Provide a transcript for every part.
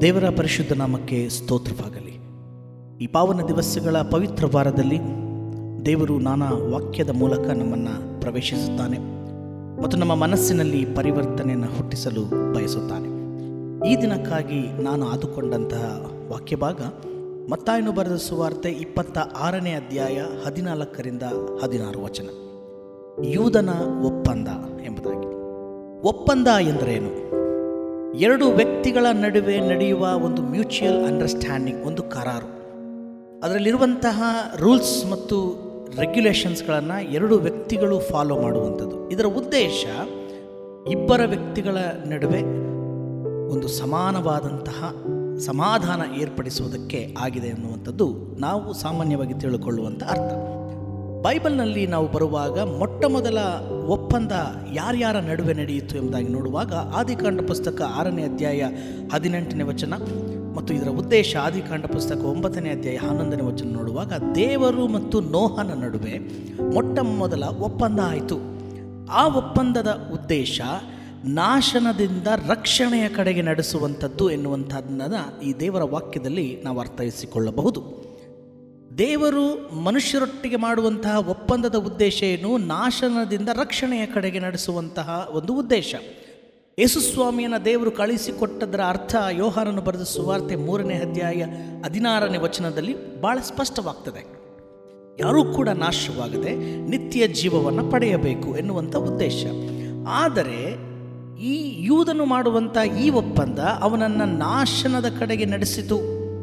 ದೇವರ ಪರಿಶುದ್ಧ ನಾಮಕ್ಕೆ ಸ್ತೋತ್ರವಾಗಲಿ ಈ ಪಾವನ ದಿವಸಗಳ ಪವಿತ್ರ ವಾರದಲ್ಲಿ ದೇವರು ನಾನಾ ವಾಕ್ಯದ ಮೂಲಕ ನಮ್ಮನ್ನು ಪ್ರವೇಶಿಸುತ್ತಾನೆ ಮತ್ತು ನಮ್ಮ ಮನಸ್ಸಿನಲ್ಲಿ ಪರಿವರ್ತನೆಯನ್ನು ಹುಟ್ಟಿಸಲು ಬಯಸುತ್ತಾನೆ ಈ ದಿನಕ್ಕಾಗಿ ನಾನು ಆದುಕೊಂಡಂತಹ ವಾಕ್ಯ ಭಾಗ ಮತ್ತಾಯನು ಬರೆದ ಸುವಾರ್ತೆ ಇಪ್ಪತ್ತ ಆರನೇ ಅಧ್ಯಾಯ ಹದಿನಾಲ್ಕರಿಂದ ಹದಿನಾರು ವಚನ ಯೂದನ ಒಪ್ಪಂದ ಎಂಬುದಾಗಿ ಒಪ್ಪಂದ ಎಂದರೇನು ಎರಡು ವ್ಯಕ್ತಿಗಳ ನಡುವೆ ನಡೆಯುವ ಒಂದು ಮ್ಯೂಚುವಲ್ ಅಂಡರ್ಸ್ಟ್ಯಾಂಡಿಂಗ್ ಒಂದು ಕರಾರು ಅದರಲ್ಲಿರುವಂತಹ ರೂಲ್ಸ್ ಮತ್ತು ರೆಗ್ಯುಲೇಷನ್ಸ್ಗಳನ್ನು ಎರಡು ವ್ಯಕ್ತಿಗಳು ಫಾಲೋ ಮಾಡುವಂಥದ್ದು ಇದರ ಉದ್ದೇಶ ಇಬ್ಬರ ವ್ಯಕ್ತಿಗಳ ನಡುವೆ ಒಂದು ಸಮಾನವಾದಂತಹ ಸಮಾಧಾನ ಏರ್ಪಡಿಸುವುದಕ್ಕೆ ಆಗಿದೆ ಅನ್ನುವಂಥದ್ದು ನಾವು ಸಾಮಾನ್ಯವಾಗಿ ತಿಳ್ಕೊಳ್ಳುವಂಥ ಅರ್ಥ ಬೈಬಲ್ನಲ್ಲಿ ನಾವು ಬರುವಾಗ ಮೊಟ್ಟ ಮೊದಲ ಒಪ್ಪಂದ ಯಾರ್ಯಾರ ನಡುವೆ ನಡೆಯಿತು ಎಂಬುದಾಗಿ ನೋಡುವಾಗ ಆದಿಕಾಂಡ ಪುಸ್ತಕ ಆರನೇ ಅಧ್ಯಾಯ ಹದಿನೆಂಟನೇ ವಚನ ಮತ್ತು ಇದರ ಉದ್ದೇಶ ಆದಿಕಾಂಡ ಪುಸ್ತಕ ಒಂಬತ್ತನೇ ಅಧ್ಯಾಯ ಹನ್ನೊಂದನೇ ವಚನ ನೋಡುವಾಗ ದೇವರು ಮತ್ತು ನೋಹನ ನಡುವೆ ಮೊಟ್ಟ ಮೊದಲ ಒಪ್ಪಂದ ಆಯಿತು ಆ ಒಪ್ಪಂದದ ಉದ್ದೇಶ ನಾಶನದಿಂದ ರಕ್ಷಣೆಯ ಕಡೆಗೆ ನಡೆಸುವಂಥದ್ದು ಎನ್ನುವಂಥದ್ದನ್ನು ಈ ದೇವರ ವಾಕ್ಯದಲ್ಲಿ ನಾವು ಅರ್ಥೈಸಿಕೊಳ್ಳಬಹುದು ದೇವರು ಮನುಷ್ಯರೊಟ್ಟಿಗೆ ಮಾಡುವಂತಹ ಒಪ್ಪಂದದ ಉದ್ದೇಶ ಏನು ನಾಶನದಿಂದ ರಕ್ಷಣೆಯ ಕಡೆಗೆ ನಡೆಸುವಂತಹ ಒಂದು ಉದ್ದೇಶ ಯೇಸುಸ್ವಾಮಿಯನ್ನು ದೇವರು ಕಳಿಸಿಕೊಟ್ಟದರ ಅರ್ಥ ಯೋಹಾನನು ಬರೆದ ಸುವಾರ್ತೆ ಮೂರನೇ ಅಧ್ಯಾಯ ಹದಿನಾರನೇ ವಚನದಲ್ಲಿ ಭಾಳ ಸ್ಪಷ್ಟವಾಗ್ತದೆ ಯಾರೂ ಕೂಡ ನಾಶವಾಗದೆ ನಿತ್ಯ ಜೀವವನ್ನು ಪಡೆಯಬೇಕು ಎನ್ನುವಂಥ ಉದ್ದೇಶ ಆದರೆ ಈ ಯೂದನು ಮಾಡುವಂಥ ಈ ಒಪ್ಪಂದ ಅವನನ್ನು ನಾಶನದ ಕಡೆಗೆ ನಡೆಸಿತು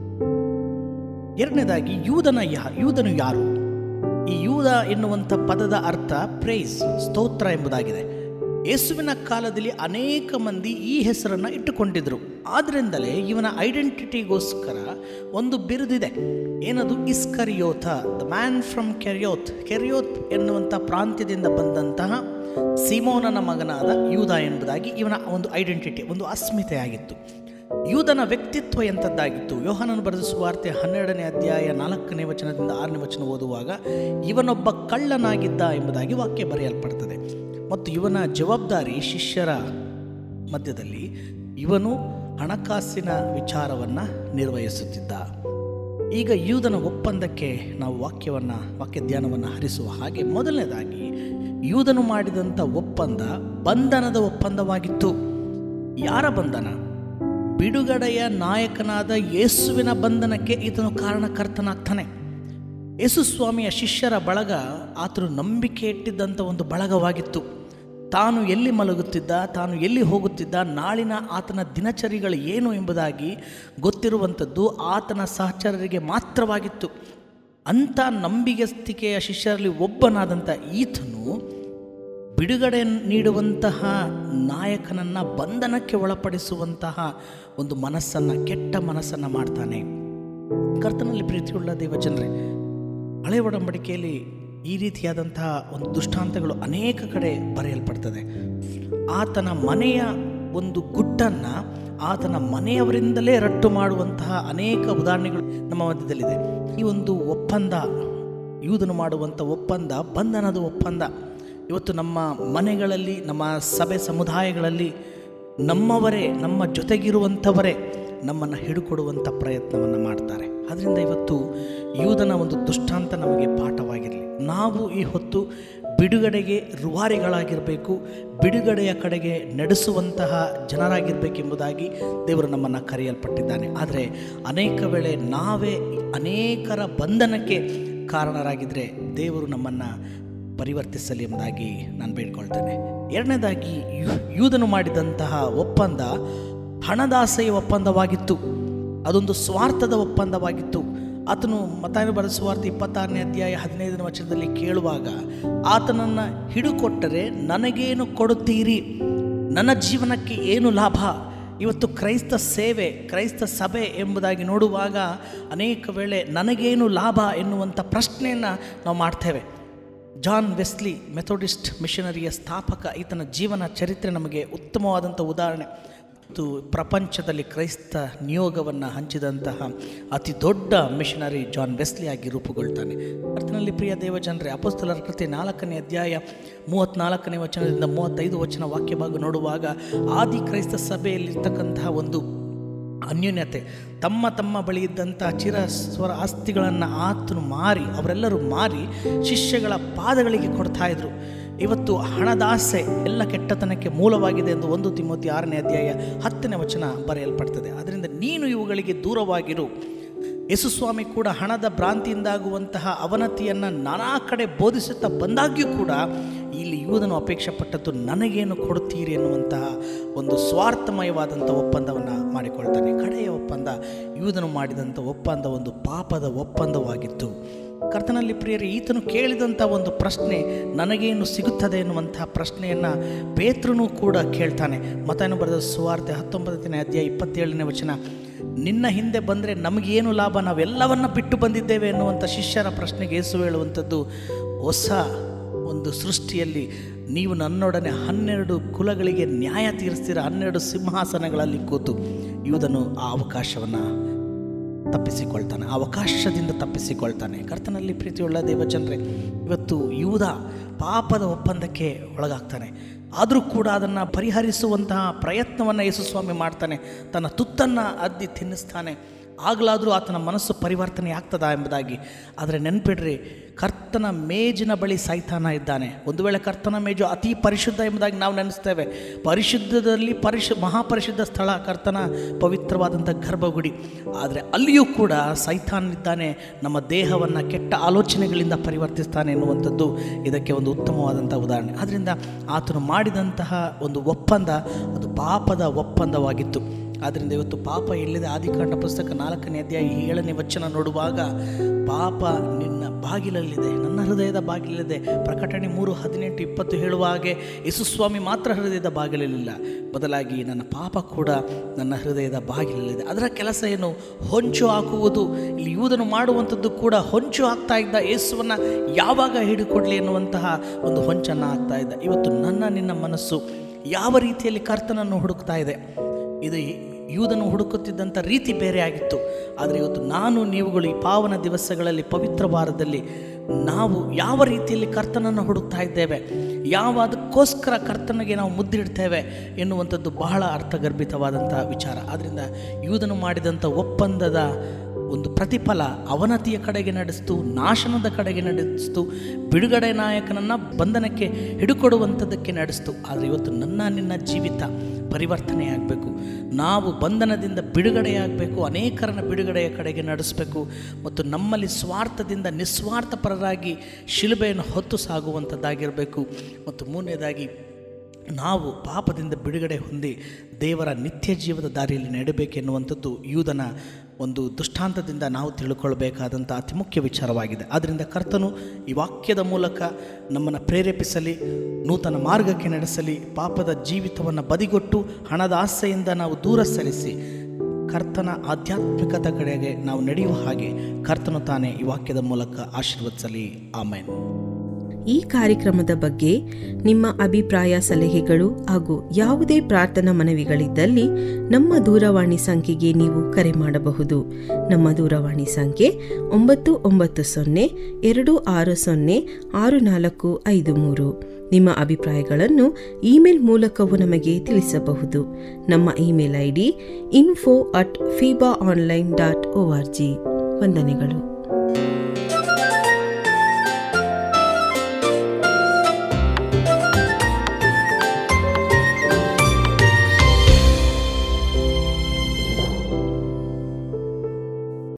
ಎರಡನೇದಾಗಿ ಯೂದನ ಯಾ ಯೂದನು ಯಾರು ಈ ಯೂದ ಎನ್ನುವಂಥ ಪದದ ಅರ್ಥ ಪ್ರೈಸ್ ಸ್ತೋತ್ರ ಎಂಬುದಾಗಿದೆ ಯೇಸುವಿನ ಕಾಲದಲ್ಲಿ ಅನೇಕ ಮಂದಿ ಈ ಹೆಸರನ್ನು ಇಟ್ಟುಕೊಂಡಿದ್ರು ಆದ್ದರಿಂದಲೇ ಇವನ ಐಡೆಂಟಿಟಿಗೋಸ್ಕರ ಒಂದು ಬಿರುದಿದೆ ಏನದು Iscariot the man from Kerioth Kerioth ಎನ್ನುವಂಥ ಪ್ರಾಂತ್ಯದಿಂದ ಬಂದಂತಹ ಸಿಮೋನನ ಮಗನಾದ ಯೂದ ಎಂಬುದಾಗಿ ಇವನ ಒಂದು ಐಡೆಂಟಿಟಿ ಒಂದು ಅಸ್ಮಿತೆ ಆಗಿತ್ತು ಯೂದನ ವ್ಯಕ್ತಿತ್ವ ಎಂಥದ್ದಾಗಿತ್ತು ಯೋಹಾನನು ಬರೆದ ಸುವಾರ್ತೆ ಹನ್ನೆರಡನೇ ಅಧ್ಯಾಯ ನಾಲ್ಕನೇ ವಚನದಿಂದ ಆರನೇ ವಚನ ಓದುವಾಗ ಇವನೊಬ್ಬ ಕಳ್ಳನಾಗಿದ್ದ ಎಂಬುದಾಗಿ ವಾಕ್ಯ ಬರೆಯಲ್ಪಡ್ತದೆ ಮತ್ತು ಇವನ ಜವಾಬ್ದಾರಿ ಶಿಷ್ಯರ ಮಧ್ಯದಲ್ಲಿ ಇವನು ಹಣಕಾಸಿನ ವಿಚಾರವನ್ನು ನಿರ್ವಹಿಸುತ್ತಿದ್ದ ಈಗ ಯೂದನ ಒಪ್ಪಂದಕ್ಕೆ ನಾವು ವಾಕ್ಯವನ್ನು ವಾಕ್ಯ ಧ್ಯಾನವನ್ನು ಹರಿಸುವ ಹಾಗೆ ಮೊದಲನೇದಾಗಿ ಯೂದನು ಮಾಡಿದಂಥ ಒಪ್ಪಂದ ಬಂಧನದ ಒಪ್ಪಂದವಾಗಿತ್ತು ಯಾರ ಬಂಧನ ಬಿಡುಗಡೆಯ ನಾಯಕನಾದ ಯೇಸುವಿನ ಬಂಧನಕ್ಕೆ ಈತನು ಕಾರಣಕರ್ತನಾಗ್ತಾನೆ ಯೇಸು ಸ್ವಾಮಿಯ ಶಿಷ್ಯರ ಬಳಗ ಆತನು ನಂಬಿಕೆ ಇಟ್ಟಿದ್ದಂಥ ಒಂದು ಬಳಗವಾಗಿತ್ತು ತಾನು ಎಲ್ಲಿ ಮಲಗುತ್ತಿದ್ದ ತಾನು ಎಲ್ಲಿ ಹೋಗುತ್ತಿದ್ದ ನಾಳಿನ ಆತನ ದಿನಚರಿಗಳು ಏನು ಎಂಬುದಾಗಿ ಗೊತ್ತಿರುವಂಥದ್ದು ಆತನ ಸಹಚರರಿಗೆ ಮಾತ್ರವಾಗಿತ್ತು ಅಂಥ ನಂಬಿಗಸ್ತಿಕೆಯ ಶಿಷ್ಯರಲ್ಲಿ ಒಬ್ಬನಾದಂಥ ಈತನು ಬಿಡುಗಡೆ ನೀಡುವಂತಹ ನಾಯಕನನ್ನು ಬಂಧನಕ್ಕೆ ಒಳಪಡಿಸುವಂತಹ ಒಂದು ಮನಸ್ಸನ್ನು ಕೆಟ್ಟ ಮನಸ್ಸನ್ನು ಮಾಡ್ತಾನೆ ಕರ್ತನಲ್ಲಿ ಪ್ರೀತಿಯುಳ್ಳ ದೇವಜನರೇ ಹಳೆ ಒಡಂಬಡಿಕೆಯಲ್ಲಿ ಈ ರೀತಿಯಾದಂತಹ ಒಂದು ದುಷ್ಟಾಂತಗಳು ಅನೇಕ ಕಡೆ ಬರೆಯಲ್ಪಡ್ತದೆ ಆತನ ಮನೆಯ ಒಂದು ಗುಟ್ಟನ್ನು ಆತನ ಮನೆಯವರಿಂದಲೇ ರಟ್ಟು ಮಾಡುವಂತಹ ಅನೇಕ ಉದಾಹರಣೆಗಳು ನಮ್ಮ ಮಧ್ಯದಲ್ಲಿದೆ ಈ ಒಂದು ಒಪ್ಪಂದ ಯೂದನು ಮಾಡುವಂಥ ಒಪ್ಪಂದ ಬಂಧನದ ಒಪ್ಪಂದ ಇವತ್ತು ನಮ್ಮ ಮನೆಗಳಲ್ಲಿ ನಮ್ಮ ಸಭೆ ಸಮುದಾಯಗಳಲ್ಲಿ ನಮ್ಮವರೇ ನಮ್ಮ ಜೊತೆಗಿರುವಂಥವರೇ ನಮ್ಮನ್ನು ಹಿಡುಕೊಡುವಂಥ ಪ್ರಯತ್ನವನ್ನು ಮಾಡ್ತಾರೆ ಅದರಿಂದ ಇವತ್ತು ಯೂದನ ಒಂದು ದುಷ್ಟಾಂತ ನಮಗೆ ಪಾಠವಾಗಿರಲಿ ನಾವು ಈ ಹೊತ್ತು ಬಿಡುಗಡೆಗೆ ರುವಾರಿಗಳಾಗಿರಬೇಕು ಬಿಡುಗಡೆಯ ಕಡೆಗೆ ನಡೆಸುವಂತಹ ಜನರಾಗಿರಬೇಕೆಂಬುದಾಗಿ ದೇವರು ನಮ್ಮನ್ನು ಕರೆಯಲ್ಪಟ್ಟಿದ್ದಾನೆ ಆದರೆ ಅನೇಕ ವೇಳೆ ನಾವೇ ಅನೇಕರ ಬಂಧನಕ್ಕೆ ಕಾರಣರಾಗಿದ್ದರೆ ದೇವರು ನಮ್ಮನ್ನು ಪರಿವರ್ತಿಸಲಿ ಎಂಬುದಾಗಿ ನಾನು ಬೇಡ್ಕೊಳ್ತೇನೆ ಎರಡನೇದಾಗಿ ಯೂದನು ಮಾಡಿದಂತಹ ಒಪ್ಪಂದ ಹಣದಾಸೆಯ ಒಪ್ಪಂದವಾಗಿತ್ತು ಅದೊಂದು ಸ್ವಾರ್ಥದ ಒಪ್ಪಂದವಾಗಿತ್ತು ಆತನು ಮತಾಯನ ಬರೆದ ಸ್ವಾರ್ಥ ಇಪ್ಪತ್ತಾರನೇ ಅಧ್ಯಾಯ ಹದಿನೈದನೇ ವಚನದಲ್ಲಿ ಕೇಳುವಾಗ ಆತನನ್ನು ಹಿಡುಕೊಟ್ಟರೆ ನನಗೇನು ಕೊಡುತ್ತೀರಿ ನನ್ನ ಜೀವನಕ್ಕೆ ಏನು ಲಾಭ ಇವತ್ತು ಕ್ರೈಸ್ತ ಸೇವೆ ಕ್ರೈಸ್ತ ಸಭೆ ಎಂಬುದಾಗಿ ನೋಡುವಾಗ ಅನೇಕ ವೇಳೆ ನನಗೇನು ಲಾಭ ಎನ್ನುವಂಥ ಪ್ರಶ್ನೆಯನ್ನು ನಾವು ಮಾಡ್ತೇವೆ ಜಾನ್ ವೆಸ್ಲಿ ಮೆಥೋಡಿಸ್ಟ್ ಮಿಷನರಿಯ ಸ್ಥಾಪಕ ಈತನ ಜೀವನ ಚರಿತ್ರೆ ನಮಗೆ ಉತ್ತಮವಾದಂಥ ಉದಾಹರಣೆ ಮತ್ತು ಪ್ರಪಂಚದಲ್ಲಿ ಕ್ರೈಸ್ತ ನಿಯೋಗವನ್ನು ಹಂಚಿದಂತಹ ಅತಿ ದೊಡ್ಡ ಮಿಷನರಿ ಜಾನ್ ವೆಸ್ಲಿ ಆಗಿ ರೂಪುಗೊಳ್ತಾನೆ ಅರ್ಥನಲ್ಲಿ ಪ್ರಿಯ ದೇವಜನರೇ ಅಪಸ್ತಲರ ಕೃತಿ ನಾಲ್ಕನೇ ಅಧ್ಯಾಯ ಮೂವತ್ತ್ನಾಲ್ಕನೇ ವಚನದಿಂದ ಮೂವತ್ತೈದು ವಚನ ವಾಕ್ಯ ಭಾಗ ನೋಡುವಾಗ ಆದಿ ಕ್ರೈಸ್ತ ಸಭೆಯಲ್ಲಿರ್ತಕ್ಕಂತಹ ಒಂದು ಅನ್ಯೋನ್ಯತೆ ತಮ್ಮ ತಮ್ಮ ಬಳಿ ಇದ್ದಂಥ ಚಿರ ಸ್ವರ ಆಸ್ತಿಗಳನ್ನು ಆತನು ಮಾರಿ ಅವರೆಲ್ಲರೂ ಮಾರಿ ಶಿಷ್ಯಗಳ ಪಾದಗಳಿಗೆ ಕೊಡ್ತಾ ಇದ್ರು ಇವತ್ತು ಹಣದಾಸೆ ಎಲ್ಲ ಕೆಟ್ಟತನಕ್ಕೆ ಮೂಲವಾಗಿದೆ ಎಂದು ಒಂದು ತಿಮ್ಮತಿ ಆರನೇ ಅಧ್ಯಾಯ ಹತ್ತನೇ ವಚನ ಬರೆಯಲ್ಪಡ್ತದೆ ಅದರಿಂದ ನೀನು ಇವುಗಳಿಗೆ ದೂರವಾಗಿರು ಯೇಸುಸ್ವಾಮಿ ಕೂಡ ಹಣದ ಭ್ರಾಂತಿಯಿಂದಾಗುವಂತಹ ಅವನತಿಯನ್ನು ನಾನಾ ಕಡೆ ಬೋಧಿಸುತ್ತಾ ಬಂದಾಗ್ಯೂ ಕೂಡ ಇಲ್ಲಿ ಯೂದನು ಅಪೇಕ್ಷೆ ಪಟ್ಟದ್ದು ನನಗೇನು ಕೊಡುತ್ತೀರಿ ಎನ್ನುವಂತಹ ಒಂದು ಸ್ವಾರ್ಥಮಯವಾದಂಥ ಒಪ್ಪಂದವನ್ನು ಮಾಡಿಕೊಳ್ತಾನೆ ಕಡೆಯ ಒಪ್ಪಂದ ಯೂದನು ಮಾಡಿದಂಥ ಒಪ್ಪಂದ ಒಂದು ಪಾಪದ ಒಪ್ಪಂದವಾಗಿತ್ತು ಕರ್ತನಲ್ಲಿ ಪ್ರಿಯರೇ ಈತನು ಕೇಳಿದಂಥ ಒಂದು ಪ್ರಶ್ನೆ ನನಗೇನು ಸಿಗುತ್ತದೆ ಎನ್ನುವಂತಹ ಪ್ರಶ್ನೆಯನ್ನು ಪೇತ್ರನೂ ಕೂಡ ಕೇಳ್ತಾನೆ ಮತನು ಬರೆದ ಸುವಾರ್ತೆ ಹತ್ತೊಂಬತ್ತನೇ ಅಧ್ಯಾಯ ಇಪ್ಪತ್ತೇಳನೇ ವಚನ ನಿನ್ನ ಹಿಂದೆ ಬಂದರೆ ನಮಗೇನು ಲಾಭ ನಾವೆಲ್ಲವನ್ನ ಬಿಟ್ಟು ಬಂದಿದ್ದೇವೆ ಎನ್ನುವಂಥ ಶಿಷ್ಯರ ಪ್ರಶ್ನೆಗೆ ಏಸು ಹೇಳುವಂಥದ್ದು ಹೊಸ ಒಂದು ಸೃಷ್ಟಿಯಲ್ಲಿ ನೀವು ನನ್ನೊಡನೆ ಹನ್ನೆರಡು ಕುಲಗಳಿಗೆ ನ್ಯಾಯ ತೀರಿಸ್ತೀರ ಹನ್ನೆರಡು ಸಿಂಹಾಸನಗಳಲ್ಲಿ ಕೂತು ಯೂದನು ಆ ಅವಕಾಶವನ್ನು ತಪ್ಪಿಸಿಕೊಳ್ತಾನೆ ಆ ಅವಕಾಶದಿಂದ ತಪ್ಪಿಸಿಕೊಳ್ತಾನೆ ಕರ್ತನಲ್ಲಿ ಪ್ರೀತಿಯುಳ್ಳ ದೇವಜನರೇ ಇವತ್ತು ಯೂದ ಪಾಪದ ಒಪ್ಪಂದಕ್ಕೆ ಒಳಗಾಗ್ತಾನೆ ಆದರೂ ಕೂಡ ಅದನ್ನು ಪರಿಹರಿಸುವಂತಹ ಪ್ರಯತ್ನವನ್ನು ಯೇಸುಸ್ವಾಮಿ ಮಾಡ್ತಾನೆ ತನ್ನ ತುತ್ತನ್ನು ಅದ್ದಿ ತಿನ್ನಿಸ್ತಾನೆ ಆಗಲಾದರೂ ಆತನ ಮನಸ್ಸು ಪರಿವರ್ತನೆ ಆಗ್ತದಾ ಎಂಬುದಾಗಿ ಆದರೆ ನೆನ್ಪಿಡ್ರಿ ಕರ್ತನ ಮೇಜಿನ ಬಳಿ ಸೈತಾನ ಇದ್ದಾನೆ ಒಂದು ವೇಳೆ ಕರ್ತನ ಮೇಜು ಅತಿ ಪರಿಶುದ್ಧ ಎಂಬುದಾಗಿ ನಾವು ನೆನೆಸ್ತೇವೆ ಪರಿಶುದ್ಧದಲ್ಲಿ ಪರಿಶು ಮಹಾಪರಿಶುದ್ಧ ಸ್ಥಳ ಕರ್ತನ ಪವಿತ್ರವಾದಂಥ ಗರ್ಭಗುಡಿ ಆದರೆ ಅಲ್ಲಿಯೂ ಕೂಡ ಸೈತಾನಿದ್ದಾನೆ ನಮ್ಮ ದೇಹವನ್ನು ಕೆಟ್ಟ ಆಲೋಚನೆಗಳಿಂದ ಪರಿವರ್ತಿಸ್ತಾನೆ ಎನ್ನುವಂಥದ್ದು ಇದಕ್ಕೆ ಒಂದು ಉತ್ತಮವಾದಂಥ ಉದಾಹರಣೆ ಆದ್ದರಿಂದ ಆತನು ಮಾಡಿದಂತಹ ಒಂದು ಒಪ್ಪಂದ ಅದು ಪಾಪದ ಒಪ್ಪಂದವಾಗಿತ್ತು ಆದ್ದರಿಂದ ಇವತ್ತು ಪಾಪ ಎಲ್ಲಿದೆ ಆದಿಕಾಂಡ ಪುಸ್ತಕ ನಾಲ್ಕನೇ ಅಧ್ಯಾಯ ಏಳನೇ ವಚನ ನೋಡುವಾಗ ಪಾಪ ನಿನ್ನ ಬಾಗಿಲಲ್ಲಿದೆ ನನ್ನ ಹೃದಯದ ಬಾಗಿಲಿದೆ ಪ್ರಕಟಣೆ ಮೂರು ಹದಿನೆಂಟು ಇಪ್ಪತ್ತು ಹೇಳುವ ಹಾಗೆ ಯೇಸುಸ್ವಾಮಿ ಮಾತ್ರ ಹೃದಯದ ಬಾಗಿಲಲ್ಲಿಲ್ಲ ಬದಲಾಗಿ ನನ್ನ ಪಾಪ ಕೂಡ ನನ್ನ ಹೃದಯದ ಬಾಗಿಲಲ್ಲಿದೆ ಅದರ ಕೆಲಸ ಏನು ಹೊಂಚು ಹಾಕುವುದು ಇಲ್ಲಿ ಯೂದನು ಮಾಡುವಂಥದ್ದು ಕೂಡ ಹೊಂಚು ಹಾಕ್ತಾ ಇದ್ದ ಯೇಸುವನ್ನು ಯಾವಾಗ ಹಿಡಿಕೊಡ್ಲಿ ಎನ್ನುವಂತಹ ಒಂದು ಹೊಂಚನ್ನು ಹಾಕ್ತಾ ಇದ್ದ ಇವತ್ತು ನನ್ನ ನಿನ್ನ ಮನಸ್ಸು ಯಾವ ರೀತಿಯಲ್ಲಿ ಕರ್ತನನ್ನು ಹುಡುಕ್ತಾ ಇದೆ ಇದು ಯೂದನು ಹುಡುಕುತ್ತಿದ್ದಂಥ ರೀತಿ ಬೇರೆ ಆಗಿತ್ತು ಆದರೆ ಇವತ್ತು ನಾನು ನೀವುಗಳು ಈ ಪಾವನ ದಿವಸಗಳಲ್ಲಿ ಪವಿತ್ರ ವಾರದಲ್ಲಿ ನಾವು ಯಾವ ರೀತಿಯಲ್ಲಿ ಕರ್ತನನ್ನು ಹುಡುಕ್ತಾ ಇದ್ದೇವೆ ಯಾವ ಅದಕ್ಕೋಸ್ಕರ ಕರ್ತನಿಗೆ ನಾವು ಮುದ್ದಿಡ್ತೇವೆ ಎನ್ನುವಂಥದ್ದು ಬಹಳ ಅರ್ಥಗರ್ಭಿತವಾದಂಥ ವಿಚಾರ ಆದ್ದರಿಂದ ಯೂದನು ಮಾಡಿದಂಥ ಒಪ್ಪಂದದ ಒಂದು ಪ್ರತಿಫಲ ಅವನತಿಯ ಕಡೆಗೆ ನಡೆಸ್ತು ನಾಶನದ ಕಡೆಗೆ ನಡೆಸ್ತು ಬಿಡುಗಡೆ ನಾಯಕನನ್ನು ಬಂಧನಕ್ಕೆ ಹಿಡುಕೊಡುವಂಥದ್ದಕ್ಕೆ ನಡೆಸ್ತು ಆದರೆ ಇವತ್ತು ನನ್ನ ನಿನ್ನ ಜೀವಿತ ಪರಿವರ್ತನೆಯಾಗಬೇಕು ನಾವು ಬಂಧನದಿಂದ ಬಿಡುಗಡೆಯಾಗಬೇಕು ಅನೇಕರನ್ನ ಬಿಡುಗಡೆಯ ಕಡೆಗೆ ನಡೆಸಬೇಕು ಮತ್ತು ನಮ್ಮಲ್ಲಿ ಸ್ವಾರ್ಥದಿಂದ ನಿಸ್ವಾರ್ಥಪರರಾಗಿ ಶಿಲುಬೆಯನ್ನು ಹೊತ್ತು ಸಾಗುವಂಥದ್ದಾಗಿರಬೇಕು ಮತ್ತು ಮೂರನೇದಾಗಿ ನಾವು ಪಾಪದಿಂದ ಬಿಡುಗಡೆ ಹೊಂದಿ ದೇವರ ನಿತ್ಯ ಜೀವದ ದಾರಿಯಲ್ಲಿ ನಡೆಬೇಕೆನ್ನುವಂಥದ್ದು ಯೂದನ ಒಂದು ದೃಷ್ಟಾಂತದಿಂದ ನಾವು ತಿಳ್ಕೊಳ್ಬೇಕಾದಂಥ ಅತಿ ಮುಖ್ಯ ವಿಚಾರವಾಗಿದೆ ಆದ್ದರಿಂದ ಕರ್ತನು ಈ ವಾಕ್ಯದ ಮೂಲಕ ನಮ್ಮನ್ನು ಪ್ರೇರೇಪಿಸಲಿ ನೂತನ ಮಾರ್ಗಕ್ಕೆ ನಡೆಸಲಿ ಪಾಪದ ಜೀವಿತವನ್ನು ಬದಿಗೊಟ್ಟು ಹಣದ ಆಸೆಯಿಂದ ನಾವು ದೂರ ಸರಿಸಿ ಕರ್ತನ ಆಧ್ಯಾತ್ಮಿಕತೆ ಕಡೆಗೆ ನಾವು ನಡೆಯುವ ಹಾಗೆ ಕರ್ತನು ತಾನೇ ಈ ವಾಕ್ಯದ ಮೂಲಕ ಆಶೀರ್ವದಿಸಲಿ ಆಮೇಲೆ ಈ ಕಾರ್ಯಕ್ರಮದ ಬಗ್ಗೆ ನಿಮ್ಮ ಅಭಿಪ್ರಾಯ ಸಲಹೆಗಳು ಹಾಗೂ ಯಾವುದೇ ಪ್ರಾರ್ಥನಾ ಮನವಿಗಳಿದ್ದಲ್ಲಿ ನಮ್ಮ ದೂರವಾಣಿ ಸಂಖ್ಯೆಗೆ ನೀವು ಕರೆ ಮಾಡಬಹುದು ನಮ್ಮ ದೂರವಾಣಿ ಸಂಖ್ಯೆ ಒಂಬತ್ತು ಒಂಬತ್ತು ಸೊನ್ನೆ ಎರಡು ಆರು ಸೊನ್ನೆ ಆರು ನಾಲ್ಕು ಐದು ಮೂರು ನಿಮ್ಮ ಅಭಿಪ್ರಾಯಗಳನ್ನು ಇಮೇಲ್ ಮೂಲಕವೂ ನಮಗೆ ತಿಳಿಸಬಹುದು ನಮ್ಮ email I D info at FEBA online dot O R G ವಂದನೆಗಳು